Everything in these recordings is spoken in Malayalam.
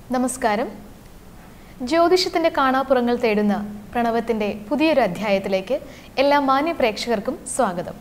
നമസ്കാരം ജ്യോതിഷത്തിന്റെ കാണാപ്പുറങ്ങൾ തേടുന്ന പ്രണവത്തിന്റെ പുതിയൊരു അധ്യായത്തിലേക്ക് എല്ലാ മാന്യ പ്രേക്ഷകർക്കും സ്വാഗതം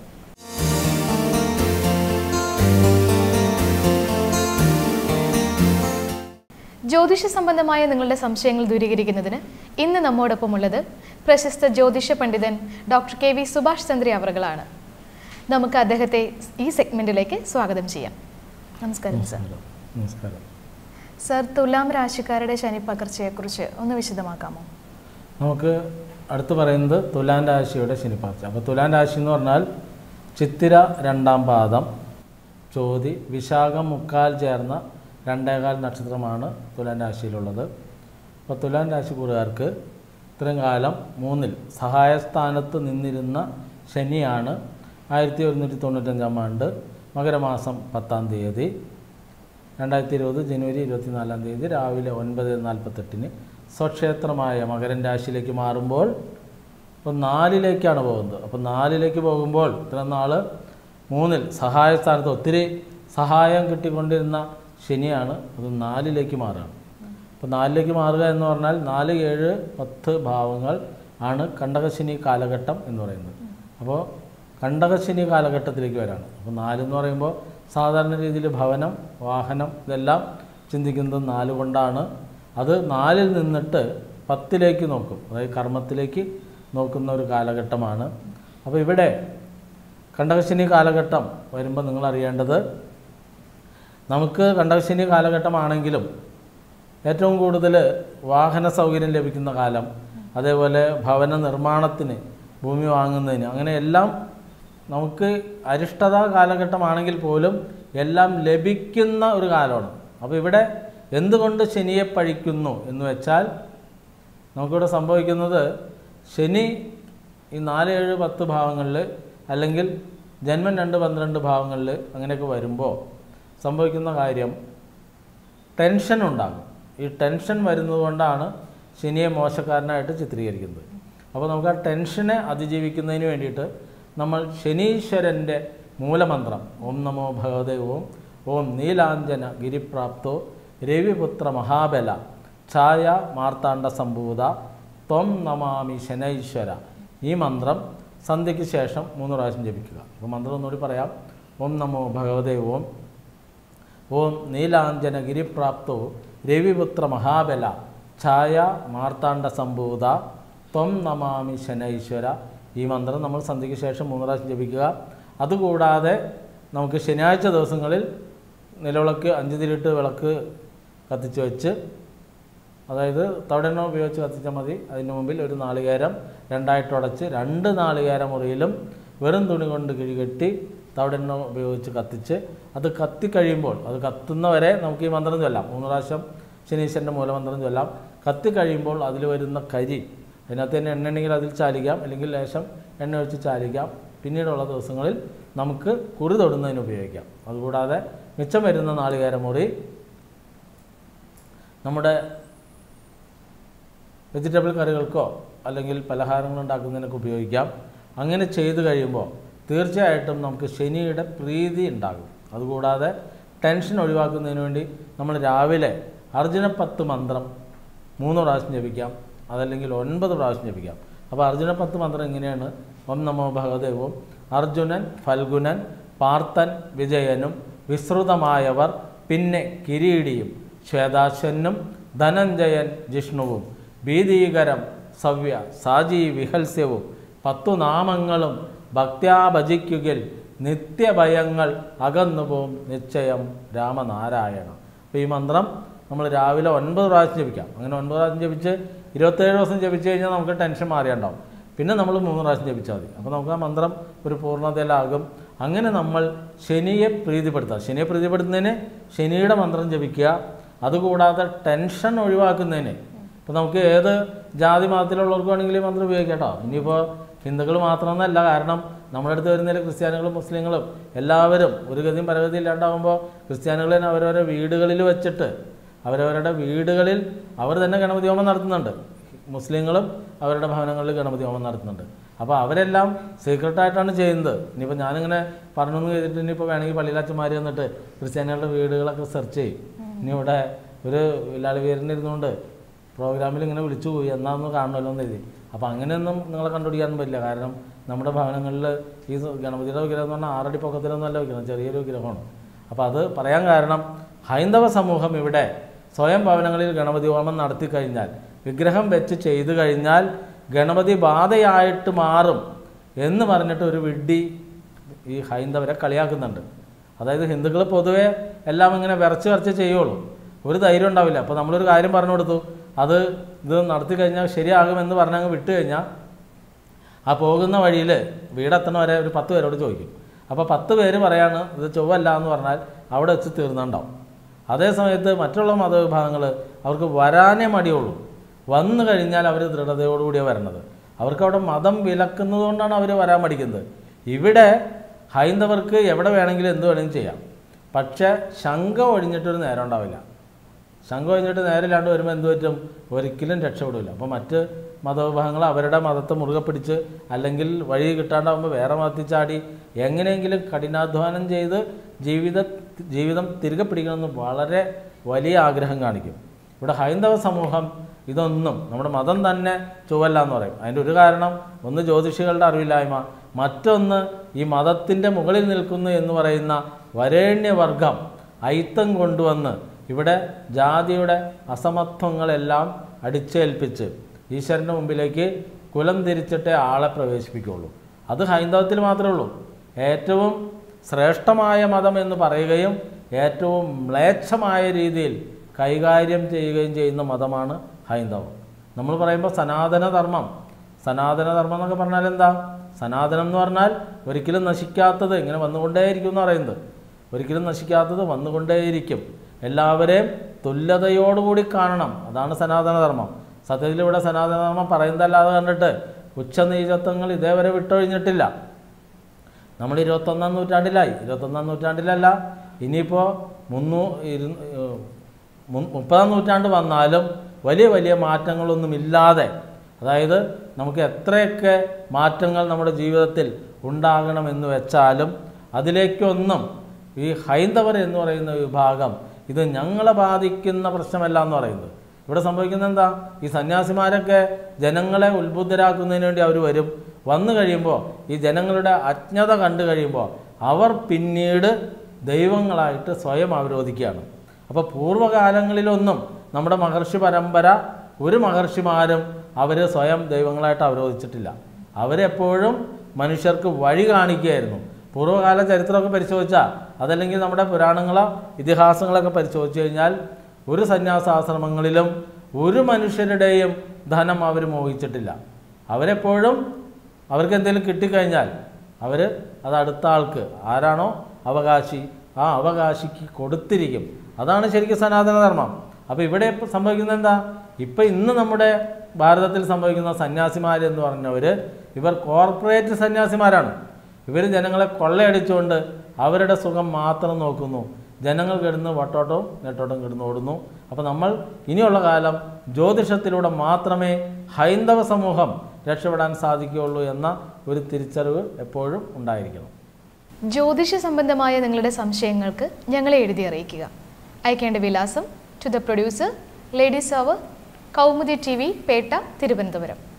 ജ്യോതിഷ സംബന്ധമായ നിങ്ങളുടെ സംശയങ്ങൾ ദൂരീകരിക്കുന്നതിന് ഇന്ന് നമ്മോടൊപ്പമുള്ളത് പ്രശസ്ത ജ്യോതിഷ പണ്ഡിതൻ doctor K V Subhash Chandri അവറുകളാണ് നമുക്ക് അദ്ദേഹത്തെ ഈ സെഗ്മെന്റിലേക്ക് സ്വാഗതം ചെയ്യാം നമസ്കാരം സർ നമസ്കാരം സർ തുലാം രാശിക്കാരുടെ ശനി പകർച്ചയെക്കുറിച്ച് ഒന്ന് വിശദമാക്കാമോ നമുക്ക് അടുത്ത് പറയുന്നത് തുലാൻ രാശിയുടെ ശനിപ്പകർച്ച അപ്പോൾ തുലാൻ രാശി എന്ന് പറഞ്ഞാൽ ചിത്തിര രണ്ടാം പാദം ചോതി വിശാഖം മുക്കാൽ ചേർന്ന രണ്ടേകാൽ നക്ഷത്രമാണ് തുലാൻ രാശിയിലുള്ളത് അപ്പോൾ തുലാൻ രാശിക്കൂറുകാർക്ക് ഇത്രയും കാലം മൂന്നിൽ സഹായസ്ഥാനത്ത് നിന്നിരുന്ന ശനിയാണ് ആയിരത്തി ഒരുന്നൂറ്റി തൊണ്ണൂറ്റഞ്ചാം ആണ്ട് മകരമാസം പത്താം തീയതി രണ്ടായിരത്തി ഇരുപത് ജനുവരി ഇരുപത്തിനാലാം തീയതി രാവിലെ ഒൻപത് നാൽപ്പത്തെട്ടിന് സ്വക്ഷേത്രമായ മകരൻ രാശിയിലേക്ക് മാറുമ്പോൾ ഇപ്പോൾ നാലിലേക്കാണ് പോകുന്നത് അപ്പോൾ നാലിലേക്ക് പോകുമ്പോൾ ഇത്ര നാൾ മൂന്നിൽ സഹായ സ്ഥാനത്ത് ഒത്തിരി സഹായം കിട്ടിക്കൊണ്ടിരുന്ന ശനിയാണ് അത് നാലിലേക്ക് മാറുകയാണ് അപ്പോൾ നാലിലേക്ക് മാറുക എന്ന് പറഞ്ഞാൽ നാല് ഏഴ് പത്ത് ഭാവങ്ങൾ ആണ് കണ്ടകശനി കാലഘട്ടം എന്ന് പറയുന്നത് അപ്പോൾ കണ്ടകശനി കാലഘട്ടത്തിലേക്ക് വരാണ് അപ്പോൾ നാലെന്ന് പറയുമ്പോൾ സാധാരണ രീതിയിൽ ഭവനം വാഹനം ഇതെല്ലാം ചിന്തിക്കുന്നത് നാല് കൊണ്ടാണ് അത് നാലിൽ നിന്നിട്ട് പത്തിലേക്ക് നോക്കും അതായത് കർമ്മത്തിലേക്ക് നോക്കുന്ന ഒരു കാലഘട്ടമാണ് അപ്പോൾ ഇവിടെ കണ്ടകശനി കാലഘട്ടം വരുമ്പോൾ നിങ്ങൾ അറിയേണ്ടത് നമുക്ക് കണ്ടകശനി കാലഘട്ടമാണെങ്കിലും ഏറ്റവും കൂടുതൽ വാഹന സൗകര്യം ലഭിക്കുന്ന കാലം അതേപോലെ ഭവന നിർമ്മാണത്തിന് ഭൂമി വാങ്ങുന്നതിന് അങ്ങനെ എല്ലാം നമുക്ക് അരിഷ്ടത കാലഘട്ടമാണെങ്കിൽ പോലും എല്ലാം ലഭിക്കുന്ന ഒരു കാലമാണ് അപ്പോൾ ഇവിടെ എന്തുകൊണ്ട് ശനിയെ പഴിക്കുന്നു എന്ന് വെച്ചാൽ നമുക്കിവിടെ സംഭവിക്കുന്നത് ശനി ഈ നാല് ഏഴ് പത്ത് ഭാവങ്ങളിൽ അല്ലെങ്കിൽ ജന്മം രണ്ട് പന്ത്രണ്ട് ഭാവങ്ങളിൽ അങ്ങനെയൊക്കെ വരുമ്പോൾ സംഭവിക്കുന്ന കാര്യം ടെൻഷൻ ഉണ്ടാകും ഈ ടെൻഷൻ വരുന്നത് കൊണ്ടാണ് ശനിയെ മോശക്കാരനായിട്ട് ചിത്രീകരിക്കുന്നത് അപ്പോൾ നമുക്ക് ആ ടെൻഷനെ അതിജീവിക്കുന്നതിന് വേണ്ടിയിട്ട് നമ്മൾ ശനീശ്വരൻ്റെ മൂലമന്ത്രം ഓം നമോ ഭഗവതേ ഓം ഓം നീലാഞ്ജന ഗിരിപ്രാപ്തോ രവിപുത്ര മഹാബല ഛായ മാർത്താണ്ഡ സംഭൂത ത്വം നമാമി ശനൈശ്വര ഈ മന്ത്രം സന്ധ്യയ്ക്ക് ശേഷം മൂന്ന് പ്രാവശ്യം ജപിക്കുക അപ്പോൾ മന്ത്രം ഒന്നുകൂടി പറയാം ഓം നമോ ഭഗവതേ ഓം ഓം നീലാഞ്ജന ഗിരിപ്രാപ്തോ രവിപുത്ര മഹാബല ഛായ മാർത്താണ്ഡ സംഭൂത ത്വം നമാമി ശനൈശ്വര ഈ മന്ത്രം നമ്മൾ സന്ധ്യയ്ക്ക് ശേഷം മൂന്ന് പ്രാവശ്യം ജപിക്കുക അതുകൂടാതെ നമുക്ക് ശനിയാഴ്ച ദിവസങ്ങളിൽ നിലവിളക്ക് അഞ്ച് തിരിട്ട് വിളക്ക് കത്തിച്ച് വെച്ച് അതായത് തവിടെണ്ണ ഉപയോഗിച്ച് കത്തിച്ചാൽ മതി അതിന് മുമ്പിൽ ഒരു നാളികേരം രണ്ടായിട്ട് ഉടച്ച് രണ്ട് നാളികേര മുറിയിലും വെറും തുണി കൊണ്ട് കിഴികെട്ടി തവിടെണ്ണ ഉപയോഗിച്ച് കത്തിച്ച് അത് കത്തിക്കഴിയുമ്പോൾ അത് കത്തുന്നവരെ നമുക്ക് ഈ മന്ത്രം ചൊല്ലാം മൂന്ന് പ്രാവശ്യം ശനീശ്വരൻ്റെ മൂലമന്ത്രം ചൊല്ലാം കത്തിക്കഴിയുമ്പോൾ അതിൽ വരുന്ന കരി അതിനകത്ത് തന്നെ എണ്ണ ഉണ്ടെങ്കിൽ അതിൽ ചാലിക്കാം അല്ലെങ്കിൽ ലേശം എണ്ണ ഒഴിച്ച് ചാലിക്കാം പിന്നീടുള്ള ദിവസങ്ങളിൽ നമുക്ക് കുറി തൊടുന്നതിന് ഉപയോഗിക്കാം അതുകൂടാതെ മിച്ചം വരുന്ന നാളികേര മുറി നമ്മുടെ വെജിറ്റബിൾ കറികൾക്കോ അല്ലെങ്കിൽ പലഹാരങ്ങൾ ഉണ്ടാക്കുന്നതിനൊക്കെ ഉപയോഗിക്കാം അങ്ങനെ ചെയ്തു കഴിയുമ്പോൾ തീർച്ചയായിട്ടും നമുക്ക് ശനിയുടെ പ്രീതി ഉണ്ടാകും അതുകൂടാതെ ടെൻഷൻ ഒഴിവാക്കുന്നതിന് വേണ്ടി നമ്മൾ രാവിലെ അർജുന പത്ത് മന്ത്രം മൂന്ന് പ്രാവശ്യം ജപിക്കാം അതല്ലെങ്കിൽ ഒൻപത് പ്രാവശ്യം ജപിക്കാം അപ്പോൾ അർജുന പത്ത് മന്ത്രം എങ്ങനെയാണ് ഓം നമോ ഭഗവദേവും അർജുനൻ ഫൽഗുനൻ പാർത്തൻ വിജയനും വിസ്തൃതമായവർ പിന്നെ കിരീടിയും ശ്വേതാശ്വനും ധനഞ്ജയൻ ജിഷ്ണുവും ഭീതീകരം സവ്യ സാജി വിഹൽസ്യവും പത്തു നാമങ്ങളും ഭക്ത്യാ ഭജിക്കുകിൽ നിത്യഭയങ്ങൾ അകന്നുപോകും നിശ്ചയം രാമനാരായണ അപ്പോൾ ഈ മന്ത്രം നമ്മൾ രാവിലെ ഒൻപത് പ്രാവശ്യം ജപിക്കാം അങ്ങനെ ഒൻപത് പ്രാവശ്യം ജപിച്ച് ഇരുപത്തേഴ് ദിവസം ജപിച്ച് കഴിഞ്ഞാൽ നമുക്ക് ടെൻഷൻ മാറിയുണ്ടാവും പിന്നെ നമ്മൾ മൂന്ന് പ്രാവശ്യം ജപിച്ചാൽ മതി അപ്പോൾ നമുക്ക് ആ മന്ത്രം ഒരു പൂർണ്ണതയിലാകും അങ്ങനെ നമ്മൾ ശനിയെ പ്രീതിപ്പെടുത്തുക ശനിയെ പ്രീതിപ്പെടുത്തുന്നതിന് ശനിയുടെ മന്ത്രം ജപിക്കുക അതുകൂടാതെ ടെൻഷൻ ഒഴിവാക്കുന്നതിന് ഇപ്പോൾ നമുക്ക് ഏത് ജാതി മതത്തിലുള്ളവർക്ക് വേണമെങ്കിലും ഈ മന്ത്രം ഉപയോഗിക്കാം കേട്ടോ ഇനിയിപ്പോൾ ഹിന്ദുക്കൾ മാത്രമെന്നല്ല കാരണം നമ്മുടെ അടുത്ത് വരുന്നതിൽ ക്രിസ്ത്യാനികളും മുസ്ലിങ്ങളും എല്ലാവരും ഒരു ഗതിയും പരഗതി ഇല്ലാണ്ടാവുമ്പോൾ ക്രിസ്ത്യാനികൾ തന്നെ അവരവരുടെ വീടുകളിൽ വെച്ചിട്ട് അവരവരുടെ വീടുകളിൽ അവർ തന്നെ ഗണപതി ഹോമം നടത്തുന്നുണ്ട് മുസ്ലിങ്ങളും അവരുടെ ഭവനങ്ങളിൽ ഗണപതി ഹോമം നടത്തുന്നുണ്ട് അപ്പോൾ അവരെല്ലാം സീക്രട്ടായിട്ടാണ് ചെയ്യുന്നത് ഇനിയിപ്പോൾ ഞാനിങ്ങനെ പറഞ്ഞു എന്ന് ചെയ്തിട്ട് ഇനിയിപ്പോൾ വേണമെങ്കിൽ പള്ളിയിലച്ചന്മാർ വന്നിട്ട് ക്രിസ്ത്യാനികളുടെ വീടുകളൊക്കെ സെർച്ച് ചെയ്യും ഇനി ഇവിടെ ഒരു വില്ലാളി വീരനിരുന്നുകൊണ്ട് പ്രോഗ്രാമിൽ ഇങ്ങനെ വിളിച്ചു പോയി എന്നാന്ന് കാണണമല്ലോ എന്ന് എഴുതി അപ്പോൾ അങ്ങനെയൊന്നും നിങ്ങളെ കണ്ടുപിടിക്കാനും പറ്റില്ല കാരണം നമ്മുടെ ഭവനങ്ങളിൽ ഈ സ- ഗണപതിയുടെ വിഗ്രഹം എന്ന് പറഞ്ഞാൽ ആറടി പൊക്കത്തിലൊന്നും അല്ല വിഗ്രഹം ചെറിയൊരു വിഗ്രഹമാണ് അപ്പോൾ അത് പറയാൻ കാരണം ഹൈന്ദവ സമൂഹം ഇവിടെ സ്വയം ഭവനങ്ങളിൽ ഗണപതി ഹോമം നടത്തി കഴിഞ്ഞാൽ വിഗ്രഹം വെച്ച് ചെയ്തു കഴിഞ്ഞാൽ ഗണപതി ബാധയായിട്ട് മാറും എന്ന് പറഞ്ഞിട്ട് ഒരു വിഡ്ഢി ഈ ഹൈന്ദവരെ കളിയാക്കുന്നുണ്ട് അതായത് ഹിന്ദുക്കൾ പൊതുവെ എല്ലാം ഇങ്ങനെ വിറച്ച് വിറച്ച് ചെയ്യുള്ളൂ ഒരു ധൈര്യം ഉണ്ടാവില്ല അപ്പോൾ നമ്മളൊരു കാര്യം പറഞ്ഞു കൊടുത്തു അത് ഇത് നടത്തി കഴിഞ്ഞാൽ ശരിയാകുമെന്ന് പറഞ്ഞങ്ങ് വിട്ട് കഴിഞ്ഞാൽ ആ പോകുന്ന വഴിയിൽ വീടെത്തണ വരെ ഒരു പത്ത് പേരോട് ചോദിക്കും അപ്പോൾ പത്ത് പേര് പറയാണ് ഇത് ചൊവ്വല്ല എന്ന് പറഞ്ഞാൽ അവിടെ വെച്ച് തീർന്നുണ്ടാവും അതേ സമയത്ത് മറ്റുള്ള മതവിഭാഗങ്ങൾ അവർക്ക് വരാനേ മടിയുള്ളൂ വന്നു കഴിഞ്ഞാൽ അവർ ദൃഢതയോടുകൂടിയാണ് വരണത് അവർക്ക് അവിടെ മതം വിലക്കുന്നത് കൊണ്ടാണ് അവർ വരാൻ മടിക്കുന്നത് ഇവിടെ ഹൈന്ദവർക്ക് എവിടെ വേണമെങ്കിലും എന്ത് വേണമെങ്കിലും ചെയ്യാം പക്ഷേ ശങ്ക ഒഴിഞ്ഞിട്ടൊരു നേരം ഉണ്ടാവില്ല ശങ്ക ഒഴിഞ്ഞിട്ട് നേരില്ലാണ്ട് വരുമ്പോൾ എന്ത് പറ്റും ഒരിക്കലും രക്ഷപ്പെടില്ല അപ്പോൾ മറ്റ് മതവിഭാഗങ്ങൾ അവരുടെ മതത്തെ മുറുകെ പിടിച്ച് അല്ലെങ്കിൽ വഴി കിട്ടാണ്ടാവുമ്പോൾ വേറെ മതത്തിൽ ചാടി എങ്ങനെയെങ്കിലും കഠിനാധ്വാനം ചെയ്ത് ജീവിത ജീവിതം തിരികെ പിടിക്കണമെന്ന് വളരെ വലിയ ആഗ്രഹം കാണിക്കും ഇവിടെ ഹൈന്ദവ സമൂഹം ഇതൊന്നും നമ്മുടെ മതം തന്നെ ചുവല്ല എന്ന് പറയും അതിൻ്റെ ഒരു കാരണം ഒന്ന് ജ്യോതിഷികളുടെ അറിവില്ലായ്മ മറ്റൊന്ന് ഈ മതത്തിൻ്റെ മുകളിൽ നിൽക്കുന്നു എന്ന് പറയുന്ന വരേണ്യവർഗം ഐത്തം കൊണ്ടുവന്ന് ഇവിടെ ജാതിയുടെ അസമത്വങ്ങളെല്ലാം അടിച്ചേൽപ്പിച്ച് ഈശ്വരൻ്റെ മുമ്പിലേക്ക് കുലം തിരിച്ചിട്ടേ ആളെ പ്രവേശിപ്പിക്കുകയുള്ളൂ അത് ഹൈന്ദവത്തിൽ മാത്രമേ ഉള്ളൂ ഏറ്റവും ശ്രേഷ്ഠമായ മതം എന്ന് പറയുകയും ഏറ്റവും മ്ലേച്ഛമായ രീതിയിൽ കൈകാര്യം ചെയ്യുകയും ചെയ്യുന്ന മതമാണ് ഹൈന്ദവം നമ്മൾ പറയുമ്പോൾ സനാതന ധർമ്മം സനാതന ധർമ്മം എന്നൊക്കെ പറഞ്ഞാൽ എന്താ സനാതനം എന്ന് പറഞ്ഞാൽ ഒരിക്കലും നശിക്കാത്തത് ഇങ്ങനെ വന്നുകൊണ്ടേയിരിക്കും എന്ന് പറയുന്നത് ഒരിക്കലും നശിക്കാത്തത് വന്നുകൊണ്ടേയിരിക്കും എല്ലാവരെയും തുല്യതയോടുകൂടി കാണണം അതാണ് സനാതന ധർമ്മം സത്യത്തിൽ ഇവിടെ സനാതന ധർമ്മം പറയുന്നതല്ലാതെ കണ്ടിട്ട് ഉച്ചനീചത്വങ്ങൾ ഇതേവരെ വിട്ടൊഴിഞ്ഞിട്ടില്ല നമ്മൾ ഇരുപത്തൊന്നാം നൂറ്റാണ്ടിലായി ഇരുപത്തൊന്നാം നൂറ്റാണ്ടിലല്ല ഇനിയിപ്പോൾ മുന്നൂ ഇരു ഏഹ് മു- മുപ്പതാം നൂറ്റാണ്ട് വന്നാലും വലിയ വലിയ മാറ്റങ്ങളൊന്നുമില്ലാതെ അതായത് നമുക്ക് എത്രയൊക്കെ മാറ്റങ്ങൾ നമ്മുടെ ജീവിതത്തിൽ ഉണ്ടാകണമെന്ന് വെച്ചാലും അതിലേക്കൊന്നും ഈ ഹൈന്ദവർ എന്ന് പറയുന്ന വിഭാഗം ഇത് ഞങ്ങളെ ബാധിക്കുന്ന പ്രശ്നമല്ല എന്ന് പറയുന്നത് ഇവിടെ സംഭവിക്കുന്നത് എന്താ ഈ സന്യാസിമാരൊക്കെ ജനങ്ങളെ ഉത്ബുദ്ധരാക്കുന്നതിന് വേണ്ടി അവർ വരും വന്നു കഴിയുമ്പോൾ ഈ ജനങ്ങളുടെ അജ്ഞത കണ്ടു കഴിയുമ്പോൾ അവർ പിന്നീട് ദൈവങ്ങളായിട്ട് സ്വയം അവരോധിക്കുകയാണ് അപ്പോൾ പൂർവ്വകാലങ്ങളിലൊന്നും നമ്മുടെ മഹർഷി പരമ്പര ഒരു മഹർഷിമാരും അവർ സ്വയം ദൈവങ്ങളായിട്ട് അവരോധിച്ചിട്ടില്ല അവരെപ്പോഴും മനുഷ്യർക്ക് വഴി കാണിക്കുകയായിരുന്നു പൂർവ്വകാല ചരിത്രമൊക്കെ പരിശോധിച്ചാൽ അതല്ലെങ്കിൽ നമ്മുടെ പുരാണങ്ങളോ ഇതിഹാസങ്ങളൊക്കെ പരിശോധിച്ച് കഴിഞ്ഞാൽ ഒരു സന്യാസാശ്രമങ്ങളിലും ഒരു മനുഷ്യരുടെയും ധനം അവർ മോഹിച്ചിട്ടില്ല അവരെപ്പോഴും അവർക്ക് എന്തെങ്കിലും കിട്ടിക്കഴിഞ്ഞാൽ അവർ അത് അടുത്ത ആൾക്ക് ആരാണോ അവകാശി ആ അവകാശിക്ക് കൊടുത്തിരിക്കും അതാണ് ശരിക്കും സനാതന ധർമ്മം അപ്പോൾ ഇവിടെ ഇപ്പം സംഭവിക്കുന്നത് എന്താ ഇപ്പം ഇന്ന് നമ്മുടെ ഭാരതത്തിൽ സംഭവിക്കുന്ന സന്യാസിമാർ എന്ന് പറഞ്ഞവർ ഇവർ കോർപ്പറേറ്റ് സന്യാസിമാരാണ് ഇവർ ജനങ്ങളെ കൊള്ളയടിച്ചുകൊണ്ട് അവരുടെ സുഖം മാത്രം നോക്കുന്നു ജനങ്ങൾ കിടന്ന് വട്ടോട്ടവും നെട്ടോട്ടവും കിടന്ന് ഓടുന്നു അപ്പോൾ നമ്മൾ ഇനിയുള്ള കാലം ജ്യോതിഷത്തിലൂടെ മാത്രമേ ഹൈന്ദവ സമൂഹം രക്ഷപ്പെടാൻ സാധിക്കുകയുള്ളൂ എന്ന ഒരു തിരിച്ചറിവ് എപ്പോഴും ഉണ്ടായിരിക്കണം ജ്യോതിഷ സംബന്ധമായ നിങ്ങളുടെ സംശയങ്ങൾക്ക് ഞങ്ങളെ എഴുതി അറിയിക്കുക അയക്കേണ്ട വിലാസം to the producer ladies hour Kaumudi T V Petta Thiruvananthapuram